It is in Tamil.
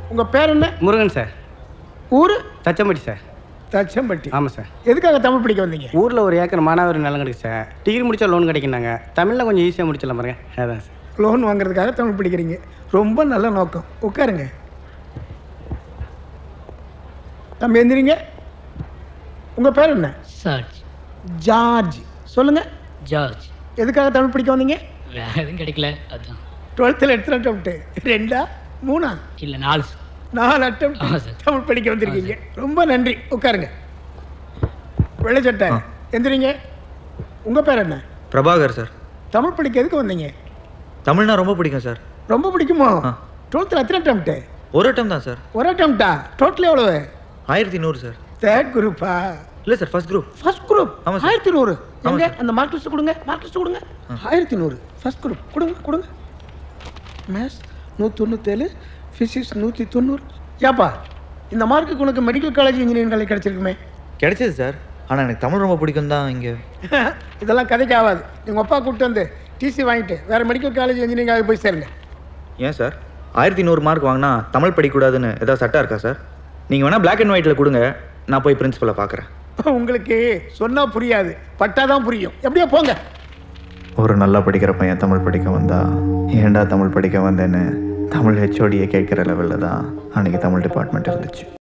உங்கள் பேர் என்ன முருகன் சார் ஊர் தச்சம்பட்டி சார் தச்சம்பட்டி ஆமாம் சார் எதுக்காக தமிழ் படிக்க வந்தீங்க ஊரில் ஒரு ஏக்கர் மானாவாரி நிலம் கிடைக்கு சார் டிகிரி முடிச்சா லோன் கிடைக்குனாங்க தமிழில் கொஞ்சம் ஈஸியாக முடிச்சிடலாம் பாருங்க அதான் சார் லோன் வாங்குறதுக்காக தமிழ் படிக்கிறீங்க ரொம்ப நல்ல நோக்கம் உட்காருங்க தம்பி எந்திரிங்க உங்கள் பேர் என்ன சர்ச் ஜார்ஜ் சொல்லுங்கள் ஜார்ஜ் எதுக்காக தமிழ் படிக்க வந்தீங்க வேற எதுவும் கிடைக்கல அதான் டுவெல்த்தில் எடுத்து அட்டம்ப்ட்டு ரெண்டா மூணா இல்லை நாலு நாலு அட்டம் ஆமா சார். தமிழ் படிக்க வந்திருக்கீங்க ரொம்ப நன்றி உட்காருங்க வெள்ளச்சட்டை எந்திரிங்க உங்கள் பேர் என்ன பிரபாகர் சார் தமிழ் படிக்க எதுக்கு வந்தீங்க தமிழ்னா ரொம்ப பிடிக்கும் சார் ரொம்ப பிடிக்குமோ ஆ. டுவெல்த்தில் எத்தனை அட்டம்ப்ட்டு ஒரு அட்டம் தான் சார் ஒரு அட்டம்ப்டா டோட்டல் எவ்வளவு ஆயிரத்தி நூறு சார் தேர்ட் குரூப்பா இல்லை sir first group first group ஆமா சார். ஆயிரத்தி நூறு ஆமா எங்க சார். அந்த மார்க் லிஸ்ட் கொடுங்க மார்க் லிஸ்ட் கொடுங்க ஆயிரத்தி நூறு ஃபர்ஸ்ட் குரூப் கொடுங்க கொடுங்க மேத்ஸ் நூற்றி தொண்ணூத்தேழு ஃபிசிக்ஸ் நூற்றி தொண்ணூறு ஏப்பா இந்த மார்க்குக்கு உனக்கு மெடிக்கல் காலேஜ் இன்ஜினியரிங் காலேஜ் கிடைச்சிருக்குமே கிடைச்சது சார் ஆனால் எனக்கு தமிழ் ரொம்ப பிடிக்கும் தான் இங்கே இதெல்லாம் கதைக்கு ஆகாது நீங்கள் அப்பா கூப்பிட்டு வந்து டிசி வாங்கிட்டு வேறு மெடிக்கல் காலேஜ் இன்ஜினியரிங் காலேஜ் போய் சேருங்க ஏன் சார் ஆயிரத்தி நூறு மார்க் வாங்கினா தமிழ் படிக்கக்கூடாதுன்னு ஏதாவது சட்டம் இருக்கா சார் நீங்கள் வேணால் பிளாக் அண்ட் ஒயிட்டில் கொடுங்க நான் போய் பிரின்சிபலை பார்க்குறேன் உங்களுக்கு சொன்னா புரியாது பட்டாதான் புரியும் எப்படியோ போங்க ஒரு நல்லா படிக்கிற பையன் தமிழ் படிக்க வந்தா ஏன்டா தமிழ் படிக்க வந்தேன்னு தமிழ் ஹெச்ஓடியை கேட்குற லெவலில் தான் அன்றைக்கி தமிழ் டிபார்ட்மெண்ட் இருந்துச்சு